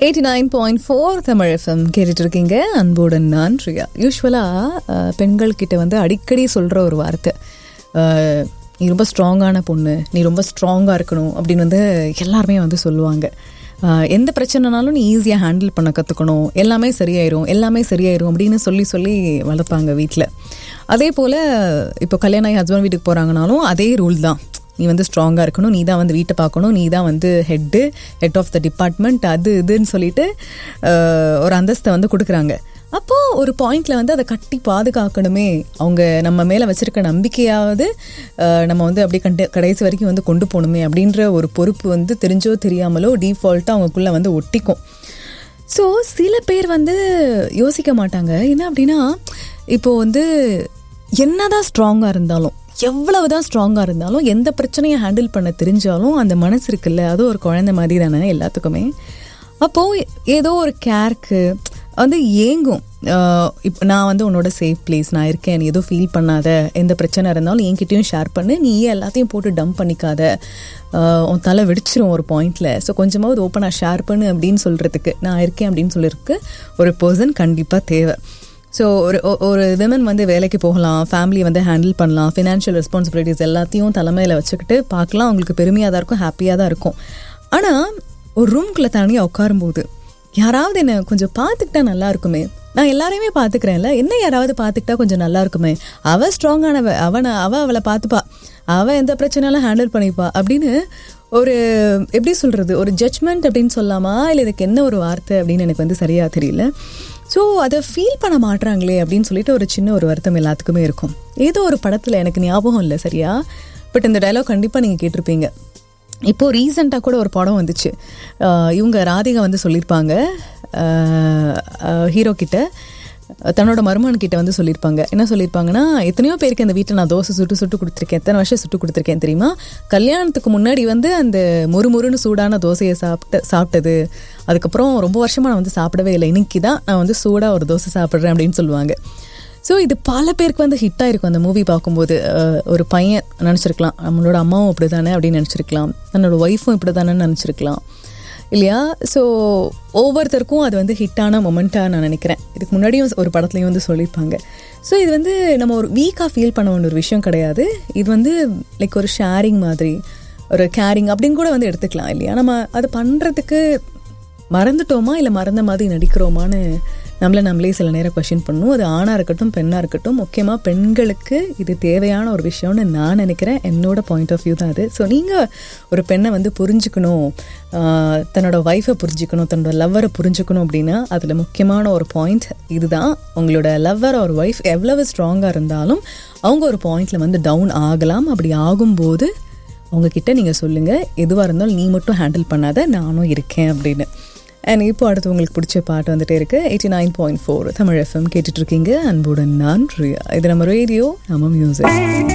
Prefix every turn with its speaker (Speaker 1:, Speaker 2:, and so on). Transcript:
Speaker 1: eighty nine point four Tamil FM கேட்டுட்டு இருக்கீங்க அன்புடன் நான் ரியா யூஸ்வலாக பெண்கள் கிட்ட வந்து அடிக்கடி சொல்கிற ஒரு வார்த்தை அஹ், நீ ரொம்ப ஸ்ட்ராங்கான பொண்ணு நீ ரொம்ப ஸ்ட்ராங்காக இருக்கணும் அப்படின்னு வந்து எல்லாருமே வந்து சொல்லுவாங்க அஹ், எந்த பிரச்சனைனாலும் நீ ஈஸியாக ஹேண்டில் பண்ண கற்றுக்கணும் எல்லாமே சரியாயிரும் எல்லாமே சரியாயிரும் அப்படின்னு சொல்லி சொல்லி வளர்ப்பாங்க வீட்டில் அதே போல் இப்போ கல்யாணம் ஆகி ஹஸ்பண்ட் வீட்டுக்கு போகிறாங்கனாலும் அதே ரூல் தான் நீ வந்து ஸ்ட்ராங்காக இருக்கணும் நீ தான் வந்து வீட்டை பார்க்கணும் நீ தான் வந்து head head of the department அது இதுன்னு சொல்லிட்டு அஹ், ஒரு அந்தஸ்தை வந்து கொடுக்குறாங்க அப்போது ஒரு பாயிண்ட்ல வந்து அதை கட்டி பாதுகாக்கணுமே அவங்க நம்ம மேலே வச்சிருக்க நம்பிக்கையாவது அஹ், நம்ம வந்து அப்படியே கண்டு கடைசி வரைக்கும் வந்து கொண்டு போகணுமே அப்படின்ற ஒரு பொறுப்பு வந்து தெரிஞ்சோ தெரியாமலோ டிஃபால்ட்டாக அவங்களுக்குள்ள வந்து ஒட்டிக்கும் ஸோ சில பேர் வந்து யோசிக்க மாட்டாங்க என்ன அப்படின்னா இப்போ வந்து என்னதான் ஸ்ட்ராங்காக இருந்தாலும் எவ்வளவுதான் ஸ்ட்ராங்காக இருந்தாலும் எந்த பிரச்சனையை ஹேண்டில் பண்ண தெரிஞ்சாலும் அந்த மனசு இருக்குல்ல அது ஒரு குழந்தை மாதிரி தானே எல்லாத்துக்குமே அப்போது ஏதோ ஒரு கேருக்கு வந்து ஏங்கும் இப்போ நான் வந்து உன்னோட சேஃப் பிளேஸ் நான் இருக்கேன் நீ எதுவும் ஃபீல் பண்ணாத எந்த பிரச்சனை இருந்தாலும் என்கிட்டயும் ஷேர் பண்ணு நீ எல்லாத்தையும் போட்டு டம்ப் பண்ணிக்காத ஆஹ் உன் தலை வெடிச்சிரும் ஒரு பாயிண்ட்ல ஸோ கொஞ்சமாவது ஓப்பனாக ஷேர் பண்ணு அப்படின்னு சொல்கிறதுக்கு நான் இருக்கேன் அப்படின்னு சொல்லியிருக்கு ஒரு பர்சன் கண்டிப்பாக தேவை ஸோ ஒரு ஒ- ஒரு விமன் வந்து வேலைக்கு போகலாம் ஃபேமிலி வந்து ஹேண்டில் பண்ணலாம் ஃபினான்ஷியல் ரெஸ்பான்சிபிலிட்டிஸ் எல்லாத்தையும் தலைமையில் வச்சுக்கிட்டு பார்க்கலாம் அவங்களுக்கு பெருமையாக தான் இருக்கும் ஹாப்பியாக தான் இருக்கும் ஆனால் ஒரு ரூம்குள்ளே தனியாக உட்காரும்போது யாராவது என்னை கொஞ்சம் பார்த்துக்கிட்டா நல்லா இருக்குமே நான் எல்லாரையுமே பார்த்துக்கிறேன்ல என்ன யாராவது பார்த்துக்கிட்டா கொஞ்சம் நல்லா இருக்குமே அவ ஸ்ட்ராங்கானவ அவனை அவ அவளை பார்த்துப்பா அவ எந்த பிரச்சனையாலும் ஹேண்டில் பண்ணிப்பா அப்படின்னு ஒரு எப்படி சொல்றது ஒரு ஜட்ஜ்மெண்ட் அப்படின்னு சொல்லாமா இல்லை இதுக்கு என்ன ஒரு வார்த்தை அப்படின்னு எனக்கு வந்து சரியா தெரியல ஸோ அதை ஃபீல் பண்ண மாட்றாங்களே அப்படின்னு சொல்லிட்டு ஒரு சின்ன ஒரு வருத்தம் எல்லாத்துக்குமே இருக்கும் ஏதோ ஒரு படத்தில் எனக்கு ஞாபகம் இல்லை சரியா பட் இந்த டயலாக் கண்டிப்பாக நீங்கள் கேட்டிருப்பீங்க இப்போ ரீசெண்டாக கூட ஒரு படம் வந்துச்சு அஹ் இவங்க ராதிகா வந்து சொல்லியிருப்பாங்க ஹீரோ கிட்ட தன்னோட மருமகன் கிட்ட வந்து சொல்லியிருப்பாங்க என்ன சொல்லியிருப்பாங்கன்னா எத்தனையோ பேருக்கு இந்த வீட்டில் நான் தோசை சுட்டு சுட்டு கொடுத்துருக்கேன் எத்தனை வருஷம் சுட்டு கொடுத்துருக்கேன் தெரியுமா கல்யாணத்துக்கு முன்னாடி வந்து அந்த முறுமுறுன்னு சூடான தோசையை சாப்பிட்டு சாப்பிட்டது அதுக்கப்புறம் ரொம்ப வருஷமா நான் வந்து சாப்பிடவே இல்லை இன்னைக்கு தான் நான் வந்து சூடாக ஒரு தோசை சாப்பிட்றேன் அப்படின்னு சொல்லுவாங்க ஸோ இது பல பேருக்கு வந்து ஹிட் ஆயிருக்கும் அந்த மூவி பார்க்கும்போது அஹ், ஒரு பையன் நினச்சிருக்கலாம் நம்மளோட அம்மாவும் இப்படி தானே அப்படின்னு நினச்சிருக்கலாம் தன்னோட ஒய்ஃபும் இப்படி தானேன்னு நினச்சிருக்கலாம் இல்லையா ஸோ ஒவ்வொருத்தருக்கும் அது வந்து ஹிட்டான மொமெண்ட்டாக நான் நினைக்கிறேன் இதுக்கு முன்னாடியும் ஒரு படத்துலையும் வந்து சொல்லியிருப்பாங்க ஸோ இது வந்து நம்ம ஒரு வீக்காக ஃபீல் பண்ண வேண்டிய ஒரு விஷயம் கிடையாது இது வந்து லைக் ஒரு ஷேரிங் மாதிரி ஒரு கேரிங் அப்படின்னு கூட வந்து எடுத்துக்கலாம் இல்லையா நம்ம அது பண்ணுறதுக்கு மறந்துட்டோமா இல்லை மறந்த மாதிரி நடிக்கிறோமான்னு நம்மளை நம்மளே சில நேரம் கொஷின் பண்ணும் அது ஆணாக இருக்கட்டும் பெண்ணாக இருக்கட்டும் முக்கியமாக பெண்களுக்கு இது தேவையான ஒரு விஷயம்னு நான் நினைக்கிறேன் என்னோட பாயிண்ட் ஆஃப் வியூ தான் அது ஸோ நீங்கள் ஒரு பெண்ணை வந்து புரிஞ்சுக்கணும் ஆஹ் தன்னோட ஒய்ஃபை புரிஞ்சுக்கணும் தன்னோட லவ்வரை புரிஞ்சுக்கணும் அப்படின்னா அதில் முக்கியமான ஒரு பாயிண்ட் இதுதான் உங்களோட லவ்வர் ஒரு ஒய்ஃப் எவ்வளவு ஸ்ட்ராங்காக இருந்தாலும் அவங்க ஒரு பாயிண்டில் வந்து டவுன் ஆகலாம் அப்படி ஆகும்போது உங்ககிட்ட நீங்கள் சொல்லுங்கள் எதுவாக இருந்தாலும் நீ மட்டும் ஹேண்டில் பண்ணாத நானும் இருக்கேன் அப்படின்னு அண்ட் இப்போ அடுத்து உங்களுக்கு பிடிச்ச பாட்டு வந்துட்டே இருக்கு eighty nine point four Tamil FM கேட்டுட்டு இருக்கீங்க அன்புடன் நான் ரியா இது நம்ம ரேடியோ நம்ம மியூசிக்